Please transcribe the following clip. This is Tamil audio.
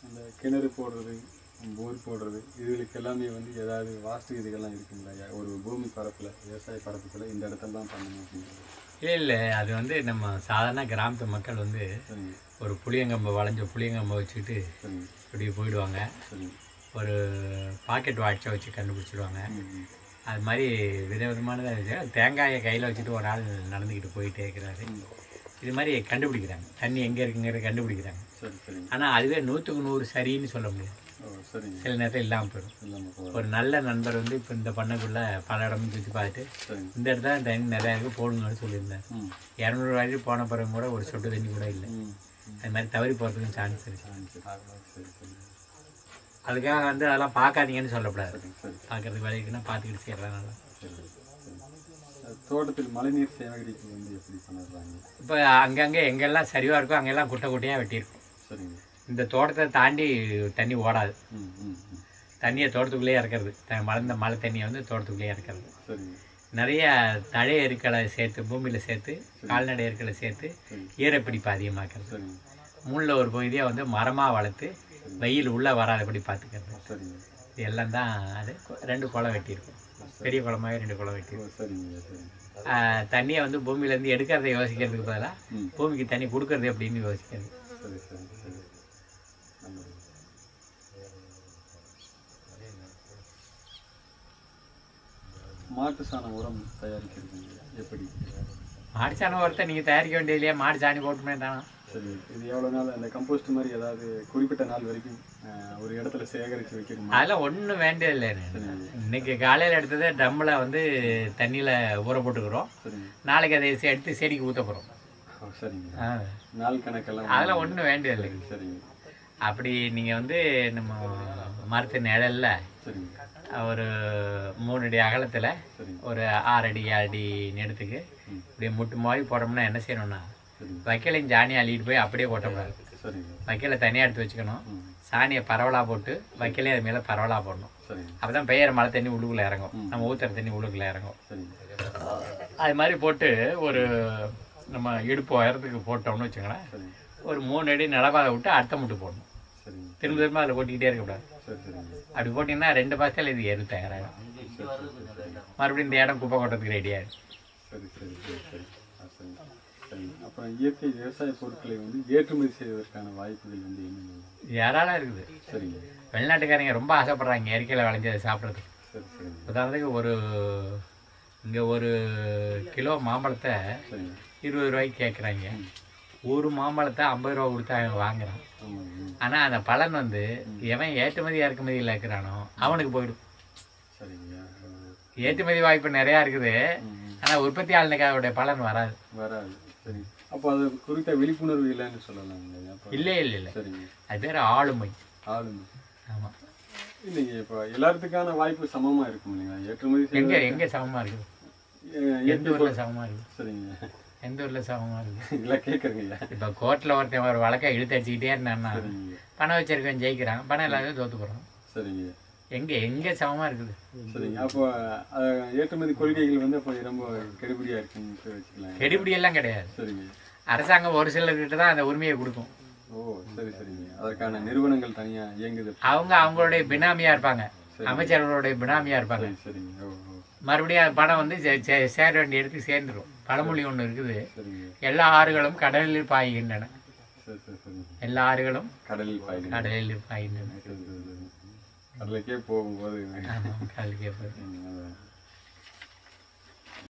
இந்த கிணறு போடுறது போர் போடுறது இதுகளுக்கு எல்லாமே வந்து ஏதாவது வாஸ்து இதுகள்லாம் இருக்குங்களா ஐயா? ஒரு பூமி பரப்பில் விவசாய பரப்புக்குள்ள இந்த இடத்துல தான் பண்ணணும் அப்படிங்கிறது இல்லை இல்லை அது வந்து நம்ம சாதாரண கிராமத்து மக்கள் வந்து சரிங்க ஒரு புளியங்கம்பை வளைஞ்ச புளியங்கம்பை வச்சுக்கிட்டு சரிங்க இப்படி போயிடுவாங்க சரிங்க ஒரு பாக்கெட் வாட்சை வச்சு கண்டுபிடிச்சிடுவாங்க ம், ம். அது மாதிரி விதவிதமானதாக இருக்குது தேங்காயை கையில் வச்சுட்டு ஒரு ஆள் நடந்துக்கிட்டு போயிட்டே இருக்கிறாரு இது மாதிரி கண்டுபிடிக்கிறாங்க தண்ணி எங்கே இருக்குங்கிறத கண்டுபிடிக்கிறாங்க சரி சரிங்க ஆனால் அதுவே நூற்றுக்கு நூறு சரின்னு சொல்ல முடியாது ஓ சரிங்க சில நேரத்தில் இல்லாமல் போயிடும் இல்லாமல் போகிறோம் ஒரு நல்ல நண்பர் வந்து இப்போ இந்த பண்ணைக்குள்ளே பல இடமும் சுற்றி பார்த்துட்டு சரிங்க இந்த இடத்துல தண்ணி நிறையா இருக்குது போடுங்கன்னு சொல்லியிருந்தார் ம் இரநூறு வாட்டி போன பிறகு கூட ஒரு சொட்டு தண்ணி கூட இல்லை ம் அது மாதிரி தவறி போகிறதுக்கும் சான்ஸ் இருக்குது ஆ, சரி சரி சரி அதுக்காக வந்து அதெல்லாம் பார்க்காதீங்கன்னு சொல்லக்கூடாது சரி சரி பார்க்கறதுக்கு வேலைக்குன்னா பார்த்துக்கிட்டு செய்யறதுனால சரி சரி அது தோட்டத்தில் மழைநீர் சேகரிப்பு வந்து எப்படி பண்ணிடுறாங்க இப்போ அங்கங்கே எங்கெல்லாம் சரிவாக இருக்கோ அங்கெல்லாம் குட்டை குட்டையாக வெட்டியிருக்கும் சரிங்க இந்த தோட்டத்தை தாண்டி தண்ணி ஓடாது ம் ம் ம் தண்ணியை தோட்டத்துக்குள்ளேயே இறக்கிறது த- மலர்ந்த மழை தண்ணியை வந்து தோட்டத்துக்குள்ளேயே இறக்கிறது சரிங்க நிறைய தழை எருக்களை சேர்த்து பூமியில் சேர்த்து கால்நடை எருக்களை சேர்த்து சரி ஈரப்பிடிப்பு அதிகமாக்குறது சரிங்க மூணில் ஒரு பகுதியை வந்து மரமாக வளர்த்து வெயில் உள்ளே வராதபடி பார்த்துக்கிறது சரிங்க இது எல்லாம் தான் அது ரெண்டு குளம் வெட்டியிருக்கும் பெரிய குளமாகவே ரெண்டு குளம் ஓ வெட்டியிருக்கும் சரிங்க சரிங்க ஆஹ் தண்ணியை வந்து பூமியிலேருந்து எடுக்கிறத யோசிக்கிறதுக்கு பதிலாக ம் பூமிக்கு தண்ணி கொடுக்கறது அப்படின்னு யோசிக்கிறது சரி சரி சரி நல்லது மாட்டு சாண உரம் தயாரிக்கிறது எப்படி மாடு சாணம் ஒருத்த நீங்கள் தயாரிக்க வேண்டியது இல்லையா மாடு சாணி போட்டுமே தானே சரி இது எவ்வளோ நாள் அந்த கம்போஸ்ட் மாதிரி ஏதாவது குறிப்பிட்ட நாள் வரைக்கும் அஹ், ஒரு இடத்துல சேகரித்து வைக்கணுமா அதெல்லாம் ஒன்றும் வேண்டியதில்லை இன்னைக்கு காலையில் எடுத்ததை ட்ரம்மில் வந்து தண்ணியில் ஊற போட்டுக்கிறோம் சரிங்க நாளைக்கு அதை செ- எடுத்து செடிக்கு ஊற்ற போகிறோம் ஓ, சரிங்க நாள் கணக்கெல்லாம் அதெல்லாம் ஒன்றும் வேண்டியதில்லை சரிங்க அப்படி நீங்கள் வந்து நம்ம மரத்து நிழல்ல சரிங்க ஒரு மூணு அடி அகலத்தில் சரிங்க ஒரு ஆறு அடி ஏழு அடி நெடுத்துக்கு ம். இப்படி முட்டு மாதிரி போட்டோம்னா என்ன செய்யணும்னா சரிங்க வைக்கலையும் சாணி அள்ளிட்டு போய் அப்படியே கொட்டக்கூடாது சரிங்க வைக்கலை தனியாக எடுத்து வச்சுக்கணும் ம் சாணியை பரவலாக போட்டு வைக்கலையும் அது மேலே பரவலாக போடணும் சரிங்க அப்போ தான் பெய்யற மழை தண்ணி உள்ளுக்குள்ளே இறங்கும் நம்ம ஊற்றுற தண்ணி உள்ளுக்குள்ளே இறங்கும் சரிங்க அது மாதிரி போட்டு ஒரு நம்ம இடுப்பு உயரத்துக்கு போட்டோம்னு வச்சுங்களேன் சரிங்க ஒரு மூணு அடி நிலபாதை விட்டு அடுத்த முட்டு போடணும் சரிங்க திரும்ப திரும்ப அதில் கொட்டிக்கிட்டே இருக்கக்கூடாது சரி சரிங்க அப்படி போட்டிங்கன்னா ரெண்டு மாதத்தில் இது எரு தயாராகும் சரி சரி சரி மறுபடியும் இந்த இடம் குப்பை கொட்டுறதுக்கு ரெடி ஆகிடும் சரி சரி சரி சரி ஆ, சரிங்க சரிங்க அப்புறம் இயற்கை விவசாய பொருட்களை வந்து ஏற்றுமதி செய்வதற்கான வாய்ப்புகள் வந்து என்னென்ன ஏராளம் இருக்குது சரிங்க வெளிநாட்டுக்காரங்க ரொம்ப ஆசைப்படுறாங்க இயற்கையில் விளைஞ்சதை சாப்பிட்றதுக்கு சரி சரிங்க உதாரணத்துக்கு ஒரு இங்கே ஒரு கிலோ மாம்பழத்தை சரிங்க இருபது ரூபாய்க்கு கேட்குறாங்க ஒரு மாம்பழத்தை ஐம்பது ரூபா கொடுத்து அவன் வாங்குறான் ஆமாங்க ம். ஆனால் அந்த பலன் வந்து எவன் ஏற்றுமதி இறக்குமதியில் இருக்கிறானோ அவனுக்கு போயிடும் சரிங்க ஆ, ஏற்றுமதி வாய்ப்பு நிறையா இருக்குது ம், ம். ஆனால் உற்பத்தியாளனுக்காக பலன் வராது வராது சரி அப்போ அது குறித்த விழிப்புணர்வு இல்லைன்னு சொல்லலாங்க அப்போ இல்லை இல்லை இல்லை சரிங்க அது பேர் ஆளுமை ஆளுமை ஆமாம் இல்லைங்க இப்போ எல்லாத்துக்கான வாய்ப்பு சமமா இருக்கும் இல்லைங்களா ஏற்றுமதி செய்வது- எங்கே எங்கே சமமாக இருக்குது ஏ- எந்த ஊரில் சமமாக இருக்குது சரிங்க எந்த ஊரில் சமமாக இருக்குது இல்லை கேட்குறீங்க இப்போ கோர்ட்டில் ஒருத்தன் ஒரு வழக்கை இழுத்து அடிச்சுக்கிட்டே இருந்தான்னா சரிங்க பணம் வச்சிருக்கவன் ஜெயிக்கிறான் பணம் இல்லாத தோத்து போகிறான் சரிங்க எங்கே எங்கே சமமாக இருக்குது சரிங்க அப்போ அஹ், ஏற்றுமதி கொள்கைகள் வந்து அப்போ ரொம்ப கெடுபிடியா இருக்குன்னு வச்சுக்கலாம் கெடுபிடியெல்லாம் கிடையாது சரிங்க அரசாங்கம் ஒரு சிலர்கிட்ட தான் அந்த உரிமையை கொடுக்கும் ஓ சரி சரிங்க அதற்கான நிறுவனங்கள் தனியா இயங்குது அவங்க அவங்களுடைய பினாமியாக இருப்பாங்க அமைச்சர்களுடைய பினாமியாக இருப்பாங்க சரி சரிங்க ஓ ஓ மறுபடியும் அது பணம் வந்து சே- சே- சேர வேண்டிய இடத்துக்கு சேர்ந்துடும் பழமொழி ஒன்று இருக்குது சரிங்க எல்லா ஆறுகளும் கடலில் பாய்கின்றன சரி சரி சரிங்க எல்லா ஆறுகளும் கடலில் பாய்கள் கடலில் பாய்கின்றன சரி சரி சரி கடலுக்கே போகும்போது ஆமாம் கடலுக்கே போய் ம், அதான்.